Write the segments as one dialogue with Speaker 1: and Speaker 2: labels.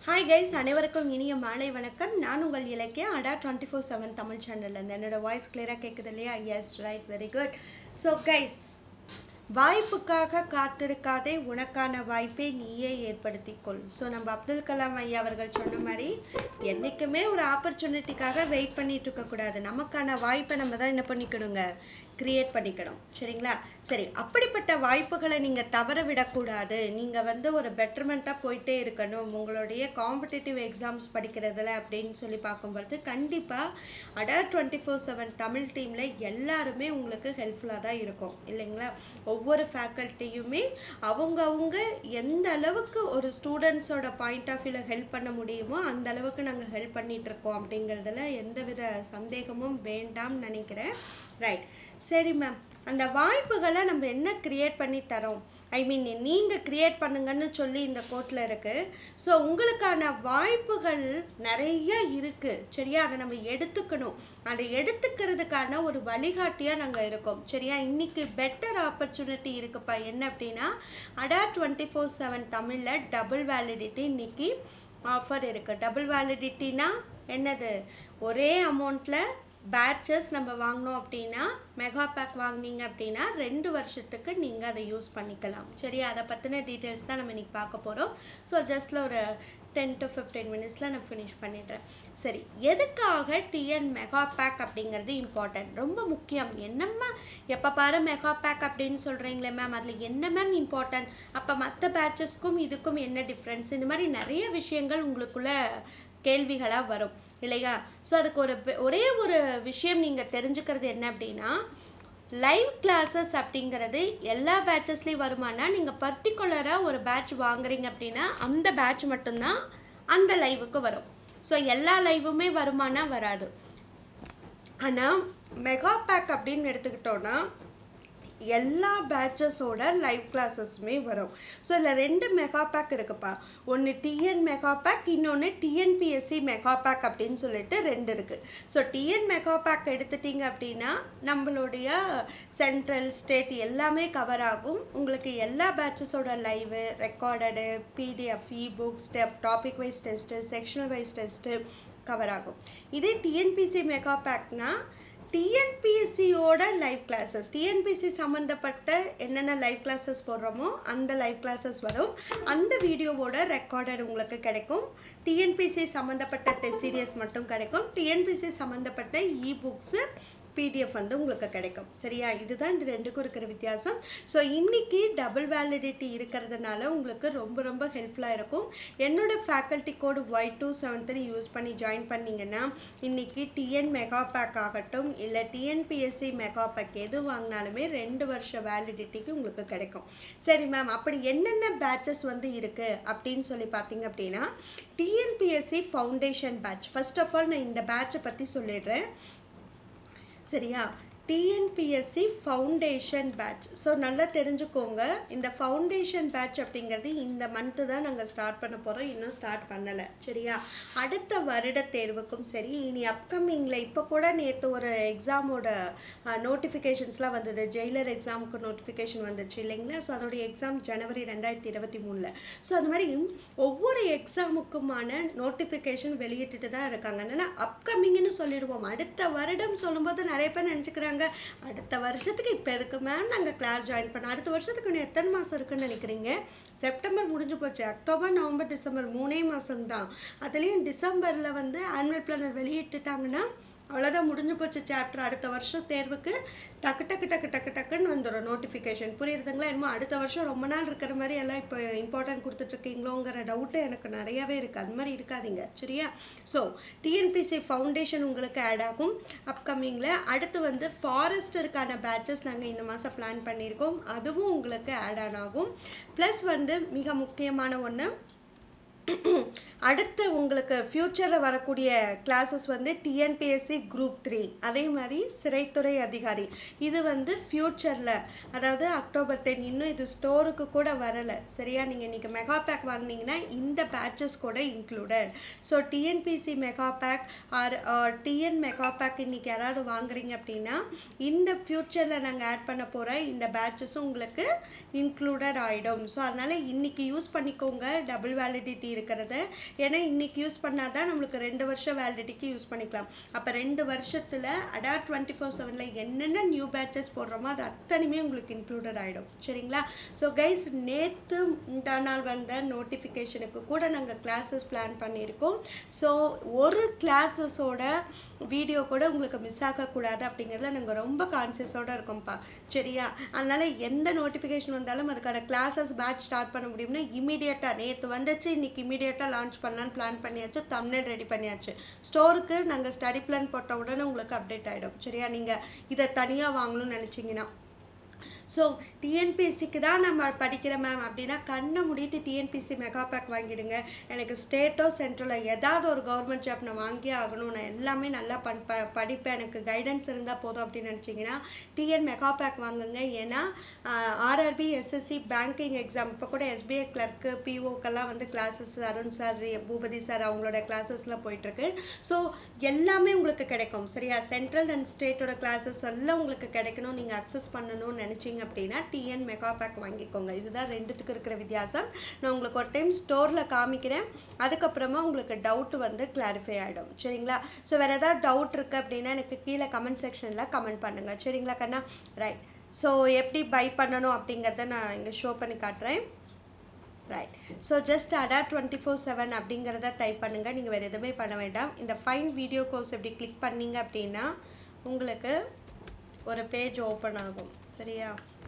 Speaker 1: hi guys அனைவருக்கும் இனிய மாலை வணக்கம் நான் உங்கள் இலக்கிய Adda twenty four seven Tamil சேனல்லேருந்து என்னோட வாய்ஸ் கிளியராக கேட்குது இல்லையா yes right very good so guys வாய்ப்புக்காக காத்திருக்காதே உனக்கான வாய்ப்பை நீயே ஏற்படுத்திக்கொள் ஸோ நம்ம அப்துல் கலாம் ஐயா அவர்கள் சொன்ன மாதிரி என்றைக்குமே ஒரு ஆப்பர்ச்சுனிட்டிக்காக வெயிட் பண்ணிட்டு இருக்கக்கூடாது நமக்கான வாய்ப்பை நம்ம தான் என்ன பண்ணிக்கணுங்க கிரியேட் பண்ணிக்கணும் சரிங்களா சரி அப்படிப்பட்ட வாய்ப்புகளை நீங்கள் தவற விடக்கூடாது நீங்கள் வந்து ஒரு பெட்டர்மெண்ட்டாக போயிட்டே இருக்கணும் உங்களுடைய காம்படிட்டிவ் எக்ஸாம்ஸ் படிக்கிறதுல அப்படின்னு சொல்லி பார்க்கும்பொழுது கண்டிப்பாக அடா டுவெண்ட்டி ஃபோர் செவன் தமிழ் டீமில் எல்லாருமே உங்களுக்கு ஹெல்ப்ஃபுல்லாக தான் இருக்கும் இல்லைங்களா ஒவ்வொரு ஃபேக்கல்ட்டியுமே அவங்கவுங்க எந்த அளவுக்கு ஒரு ஸ்டூடெண்ட்ஸோட பாயிண்ட் ஆஃப் வியூவில் ஹெல்ப் பண்ண முடியுமோ அந்த அளவுக்கு நாங்கள் ஹெல்ப் பண்ணிட்டு இருக்கோம் அப்படிங்கிறதுல எந்தவித சந்தேகமும் வேண்டாம்னு நினைக்கிறேன் ரைட் சரி மேம் அந்த வாய்ப்புகளை நம்ம என்ன கிரியேட் பண்ணி தரோம் ஐ மீன் நீங்கள் கிரியேட் பண்ணுங்கன்னு சொல்லி இந்த கோட்டில் இருக்குது ஸோ உங்களுக்கான வாய்ப்புகள் நிறைய இருக்குது சரியா அதை நம்ம எடுத்துக்கணும் அதை எடுத்துக்கிறதுக்கான ஒரு வழிகாட்டியாக நாங்கள் இருக்கோம் சரியா இன்னைக்கு பெட்டர் ஆப்பர்ச்சுனிட்டி இருக்குப்பா என்ன அப்படின்னா அடா டுவெண்ட்டி ஃபோர் செவன் தமிழில் டபுள் வேலிடிட்டி இன்னைக்கு ஆஃபர் இருக்குது டபுள் வேலிடிட்டினா என்னது ஒரே அமௌண்ட்டில் பேட்சஸ் நம்ம வாங்கினோம் அப்படின்னா மெகா பேக் வாங்கினீங்க அப்படின்னா ரெண்டு வருஷத்துக்கு நீங்கள் அதை யூஸ் பண்ணிக்கலாம் சரியா அதை பற்றின டீட்டெயில்ஸ் தான் நம்ம இன்றைக்கி பார்க்க போகிறோம் ஸோ ஜஸ்ட்டில் ஒரு டென் டு ஃபிஃப்டீன் மினிட்ஸில் நான் ஃபினிஷ் பண்ணிடுறேன் சரி எதுக்காக டிஎன் மெகா பேக் அப்படிங்கிறது இம்பார்ட்டன்ட் ரொம்ப முக்கியம் என்னம்மா எப்போ பாரு மெகா பேக் அப்படின்னு சொல்கிறீங்களே மேம் அதில் என்ன மேம் இம்பார்ட்டன்ட் அப்போ மற்ற பேட்சஸ்க்கும் இதுக்கும் என்ன டிஃப்ரென்ஸ் இந்த மாதிரி நிறைய விஷயங்கள் உங்களுக்குள்ள கேள்விகளாக வரும் இல்லையா ஸோ அதுக்கு ஒரு பெ- ஒரே ஒரு விஷயம் நீங்கள் தெரிஞ்சுக்கிறது என்ன அப்படின்னா லைவ் கிளாஸஸ் அப்படிங்கிறது எல்லா பேட்சஸ்லேயும் வருமானா நீங்கள் பர்டிகுலராக ஒரு பேட்ச் வாங்குறீங்க அப்படின்னா அந்த பேட்ச் மட்டும்தான் அந்த லைவுக்கு வரும் ஸோ எல்லா லைவுமே வருமானா வராது ஆனால் மெகா பேக் அப்படின்னு எடுத்துக்கிட்டோன்னா எல்லா பேட்சஸோட லைவ் கிளாஸஸுமே வரும் ஸோ இதில் ரெண்டு மெகா பேக் இருக்குப்பா ஒன்று டிஎன் மெகா பேக் இன்னொன்று டிஎன்பிஎஸ்சி மெகா பேக் அப்படின்னு சொல்லிட்டு ரெண்டு இருக்குது ஸோ டிஎன் மெகா பேக் எடுத்துட்டீங்க அப்படின்னா நம்மளுடைய சென்ட்ரல் ஸ்டேட் எல்லாமே கவர் ஆகும் உங்களுக்கு எல்லா பேட்சஸோட live recorded PDF e books topic wise test sectional wise test cover ஆகும் இதே டிஎன்பிசி மெகா பேக்னா டிஎன்பிஎஸ்சியோட லைவ் கிளாஸஸ் டிஎன்பிஎஸ்சி சம்மந்தப்பட்ட என்னென்ன லைவ் கிளாஸஸ் போடுறோமோ அந்த லைவ் கிளாஸஸ் வரும் அந்த வீடியோவோட ரெக்கார்டட் உங்களுக்கு கிடைக்கும் டிஎன்பிசி சம்மந்தப்பட்ட டெஸ்ட் சீரியஸ் மட்டும் கிடைக்கும் டிஎன்பிசி சம்மந்தப்பட்ட இ புக்ஸு பிடிஎஃப் வந்து உங்களுக்கு கிடைக்கும் சரியா இதுதான் இந்த ரெண்டுக்கும் இருக்கிற வித்தியாசம் ஸோ இன்னைக்கு டபுள் வேலிடிட்டி இருக்கிறதுனால உங்களுக்கு ரொம்ப ரொம்ப ஹெல்ப்ஃபுல்லாக இருக்கும் என்னோட faculty code Y two seven three use பண்ணி ஜாயின் பண்ணீங்கன்னா இன்னைக்கு டிஎன் மெகா பேக் ஆகட்டும் இல்லை டிஎன்பிஎஸ்சி மெகா பேக் எது வாங்கினாலுமே ரெண்டு வருஷ வேலிடிட்டிக்கு உங்களுக்கு கிடைக்கும் சரி மேம் அப்படி என்னென்ன பேட்சஸ் வந்து இருக்குது அப்படின்னு சொல்லி பார்த்தீங்க அப்படின்னா TNPSC foundation batch first of all நான் இந்த பேட்சை பற்றி சொல்லிடுறேன் சரியா டிஎன்பிஎஸ்சி ஃபவுண்டேஷன் பேட்ச் ஸோ நல்லா தெரிஞ்சுக்கோங்க இந்த ஃபவுண்டேஷன் பேட்ச் அப்படிங்கிறது இந்த மந்த்து தான் நாங்கள் ஸ்டார்ட் பண்ண போகிறோம் இன்னும் ஸ்டார்ட் பண்ணலை சரியா அடுத்த வருட தேர்வுக்கும் சரி இனி அப்கமிங்கில் இப்போ கூட நேற்று ஒரு எக்ஸாமோட நோட்டிஃபிகேஷன்ஸ்லாம் வந்தது ஜெயிலர் எக்ஸாமுக்கு நோட்டிஃபிகேஷன் வந்துச்சு இல்லைங்களா ஸோ அதோடைய எக்ஸாம் ஜனவரி ரெண்டாயிரத்தி இருபத்தி மூணில் ஸோ அது மாதிரி ஒவ்வொரு எக்ஸாமுக்குமான நோட்டிஃபிகேஷன் வெளியிட்டுட்டு தான் இருக்காங்க அதனால் அப்கமிங்னு சொல்லிடுவோம் அடுத்த வருடம் சொல்லும்போது நிறைய பேர் நினச்சிக்கிறாங்க அடுத்த வருஷத்துக்கு இப்போ எதுக்கு மேம் நாங்கள் கிளாஸ் ஜாயின் பண்ணோம் அடுத்த வருஷத்துக்கு இன்னும் எத்தனை மாதம் இருக்குன்னு நினைக்கிறீங்க செப்டம்பர் முடிஞ்சு போச்சு அக்டோபர் நவம்பர் டிசம்பர் மூணே மாதம் தான் அதுலேயும் டிசம்பரில் வந்து ஆனுவல் பிளானர் வெளியிட்டுட்டாங்கன்னா அவ்வளோதான் முடிஞ்சு போச்சு சாப்டர் அடுத்த வருஷம் தேர்வுக்கு டக்கு டக்கு டக்கு டக்கு டக்குன்னு வந்துடும் நோட்டிஃபிகேஷன் புரியுதுங்களா என்னமோ அடுத்த வருஷம் ரொம்ப நாள் இருக்கிற மாதிரி எல்லாம் இப்போ இம்பார்ட்டன்ட் கொடுத்துட்ருக்கீங்களோங்கிற டவுட்டு எனக்கு நிறையவே இருக்குது அது மாதிரி இருக்காதீங்க சரியா ஸோ டிஎன்பிசி ஃபவுண்டேஷன் உங்களுக்கு ஆட் ஆகும் அப்கமிங்கில் அடுத்து வந்து ஃபாரஸ்டருக்கான பேட்சஸ் நாங்கள் இந்த மாதம் பிளான் பண்ணியிருக்கோம் அதுவும் உங்களுக்கு ஆட் ஆன் ஆகும் ப்ளஸ் வந்து மிக முக்கியமான ஒன்று அடுத்து உங்களுக்கு ஃப்யூச்சரில் வரக்கூடிய கிளாஸஸ் வந்து டிஎன்பிஎஸ்சி குரூப் த்ரீ அதே மாதிரி சிறைத்துறை அதிகாரி இது வந்து ஃப்யூச்சரில் அதாவது அக்டோபர் டென் இன்னும் இது ஸ்டோருக்கு கூட வரலை சரியா நீங்கள் இன்றைக்கி மெகா பேக் வாங்குனீங்கன்னா இந்த பேட்சஸ் கூட included so TNPC mega pack or TN mega pack இன்றைக்கி யாராவது வாங்குறீங்க அப்படின்னா இந்த ஃப்யூச்சரில் நாங்கள் ஆட் பண்ண போகிற இந்த பேட்சஸும் உங்களுக்கு இன்க்ளூடட் ஆகிடும் ஸோ அதனால் இன்றைக்கி யூஸ் பண்ணிக்கோங்க டபுள் வேலிடிட்டி இருக்கிறது ஏன்னா இன்னைக்கு யூஸ் பண்ணால் தான் நம்மளுக்கு ரெண்டு வருஷம் வேலிடிட்டிக்கு யூஸ் பண்ணிக்கலாம் அப்போ ரெண்டு வருஷத்தில் அடா டுவெண்ட்டி ஃபோர் செவனில் என்னென்ன நியூ பேட்சஸ் போடுறோமோ அது அத்தனையுமே உங்களுக்கு இன்க்ளூடட் ஆகிடும் சரிங்களா ஸோ கைஸ் நேற்று முந்தா நாள் வந்த நோட்டிஃபிகேஷனுக்கு கூட நாங்கள் கிளாஸஸ் பிளான் பண்ணியிருக்கோம் ஸோ ஒரு கிளாஸஸோட வீடியோ கூட உங்களுக்கு மிஸ் ஆகக்கூடாது அப்படிங்கிறதுல நாங்கள் ரொம்ப கான்சியஸோடு இருக்கோம்ப்பா சரியா அதனால் எந்த நோட்டிஃபிகேஷன் வந்தாலும் அதுக்கான கிளாஸஸ் பேட்ச் ஸ்டார்ட் பண்ண முடியும்னா இமீடியட்டாக நேற்று வந்துச்சு இன்னைக்கு இமீடியட்டாக லான்ச் பண்ணலான்னு பிளான் பண்ணியாச்சு தமிழ் ரெடி பண்ணியாச்சு ஸ்டோருக்கு நாங்கள் ஸ்டடி பிளான் போட்ட உடனே உங்களுக்கு அப்டேட் ஆகிடும் சரியா நீங்கள் இதை தனியாக வாங்கணும்னு நினச்சிங்கன்னா ஸோ டிஎன்பிஎஸ்சிக்கு தான் நம்ம படிக்கிறோம் மேம் அப்படின்னா கண்ணை மூடிட்டு டிஎன்பிஎஸ்சி மெகா பேக் வாங்கிடுங்க எனக்கு ஸ்டேட்டோ சென்ட்ரலோ ஏதாவது ஒரு கவர்மெண்ட் ஜாப் நான் வாங்கியே ஆகணும் நான் எல்லாமே நல்லா பண் ப படிப்பேன் எனக்கு கைடன்ஸ் இருந்தால் போதும் அப்படின்னு நினச்சிங்கன்னா டிஎன் மெகா பேக் வாங்குங்க ஏன்னா ஆர்ஆர்பி எஸ்எஸ்சி பேங்கிங் எக்ஸாம் இப்போ கூட எஸ்பிஐ கிளர்க்கு பிஓக்கெல்லாம் வந்து classes Arun sir Bhupathi sir அவங்களோட கிளாஸஸ்லாம் போயிட்டுருக்கு ஸோ எல்லாமே உங்களுக்கு கிடைக்கும் சரியா சென்ட்ரல் அண்ட் ஸ்டேட்டோட கிளாஸஸ் எல்லாம் உங்களுக்கு கிடைக்கணும் நீங்கள் அக்சஸ் பண்ணணும்னு நினச்சிங்க அப்படின்னா டிஎன் மெகா பேக் வாங்கிக்கோங்க இதுதான் ரெண்டுத்துக்கு இருக்கிற வித்தியாசம் நான் உங்களுக்கு ஒரு டைம் ஸ்டோரில் காமிக்கிறேன் அதுக்கப்புறமா உங்களுக்கு டவுட் வந்து கிளாரிஃபை ஆகிடும் சரிங்களா ஸோ வேறு ஏதாவது டவுட் இருக்குது அப்படின்னா எனக்கு கீழே கமெண்ட் செக்ஷனில் கமெண்ட் பண்ணுங்கள் சரிங்களா கண்ணா ரைட் ஸோ எப்படி பை பண்ணணும் அப்படிங்கிறத நான் இங்கே ஷோ பண்ணி காட்டுறேன் right so just Adda twenty four seven அப்படிங்கிறத டைப் பண்ணுங்கள் நீங்கள் வேறு எதுவுமே பண்ண வேண்டாம் இந்த ஃபைன் வீடியோ கோர்ஸ் எப்படி கிளிக் பண்ணீங்க அப்படின்னா உங்களுக்கு ஒரு பேஜ் ஓப்பன் ஆகும் சரியா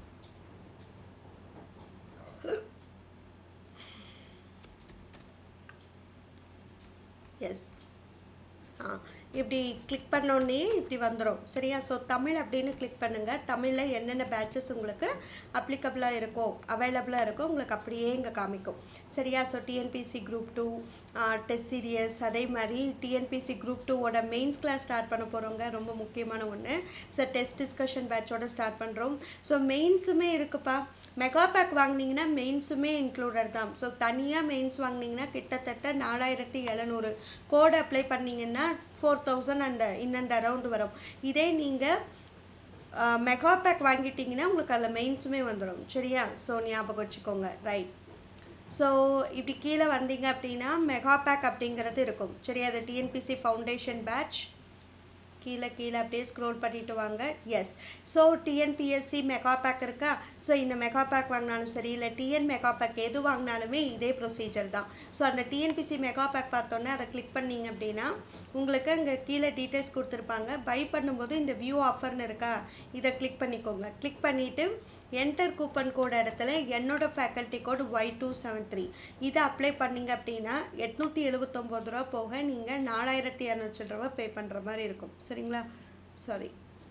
Speaker 1: எஸ் ஆ இப்படி கிளிக் பண்ணோடனே இப்படி வந்துடும் சரியா ஸோ தமிழ் அப்படின்னு கிளிக் பண்ணுங்கள் தமிழில் என்னென்ன பேட்சஸ் உங்களுக்கு அப்ளிகபிளாக இருக்கோ அவைலபிளாக இருக்கோ உங்களுக்கு அப்படியே இங்கே காமிக்கும் சரியா so TNPC group two test series அதே மாதிரி டிஎன்பிசி குரூப் டூவோட மெயின்ஸ் கிளாஸ் ஸ்டார்ட் பண்ண போகிறவங்க ரொம்ப முக்கியமான ஒன்று ஸோ டெஸ்ட் டிஸ்கஷன் பேட்சோட ஸ்டார்ட் பண்ணுறோம் ஸோ மெயின்ஸுமே இருக்குப்பா மெகா பேக் வாங்கினீங்கன்னா மெயின்ஸுமே இன்க்ளூடட் தான் ஸோ தனியாக மெயின்ஸ் வாங்கினீங்கன்னா கிட்டத்தட்ட நாலாயிரத்தி எழுநூறு கோடு அப்ளை பண்ணிங்கன்னா four thousand and in and around வரும் இதே நீங்கள் மெகா பேக் வாங்கிட்டீங்கன்னா உங்களுக்கு அதில் மெயின்ஸுமே வந்துடும் சரியா ஸோ ஞாபகம் வச்சுக்கோங்க ரைட் ஸோ இப்படி கீழே வந்தீங்க அப்படின்னா மெகா பேக் அப்படிங்கிறது இருக்கும் சரியா அது டிஎன்பிசி ஃபவுண்டேஷன் பேட்ச் கீழே கீழே அப்படியே ஸ்க்ரோல் பண்ணிட்டு வாங்க yes so TNPSC mega pack இருக்கா ஸோ இந்த மெகா பேக் வாங்கினாலும் சரி இல்லை டிஎன் மெகா பேக் எது வாங்கினாலுமே இதே ப்ரொசீஜர் தான் ஸோ அந்த டிஎன்பிசி மெகா பேக் பார்த்தோன்னே அதை கிளிக் பண்ணிங்க அப்படின்னா உங்களுக்கு அங்கே கீழே டீட்டெயில்ஸ் கொடுத்துருப்பாங்க பை பண்ணும்போது இந்த வியூ ஆஃபர்னு இருக்கா இதை கிளிக் பண்ணிக்கோங்க கிளிக் பண்ணிவிட்டு என்டர் கூப்பன் கோட் இடத்துல என்னோட faculty code Y two seven three இதை அப்ளை பண்ணிங்க அப்படின்னா எட்நூற்றி எழுபத்தொம்போது ரூபா போக நீங்கள் நாலாயிரத்தி இரநூத்தி ரூபா பே பண்ணுற மாதிரி இருக்கும் சரிங்களா சாரி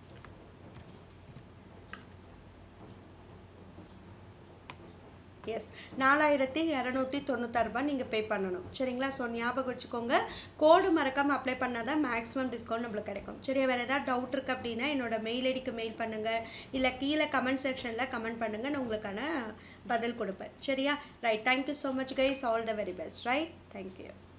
Speaker 1: எஸ் நாலாயிரத்தி இரநூத்தி தொண்ணூத்தாறு ரூபாய் நீங்கள் பே பண்ணணும் சரிங்களா ஸோ ஞாபகம் வச்சுக்கோங்க கோடு மறக்காமல் அப்ளை பண்ணால் தான் மேக்ஸிமம் டிஸ்கவுண்ட் நம்மளுக்கு கிடைக்கும் சரியா வேறு ஏதாவது டவுட் இருக்குது அப்படின்னா என்னோட மெயில் ஐடிக்கு மெயில் பண்ணுங்கள் இல்லை கீழே கமெண்ட் செக்ஷனில் கமெண்ட் பண்ணுங்கள் நான் உங்களுக்கான பதில் கொடுப்பேன் சரியா right thank you so much guys all the very best right thank you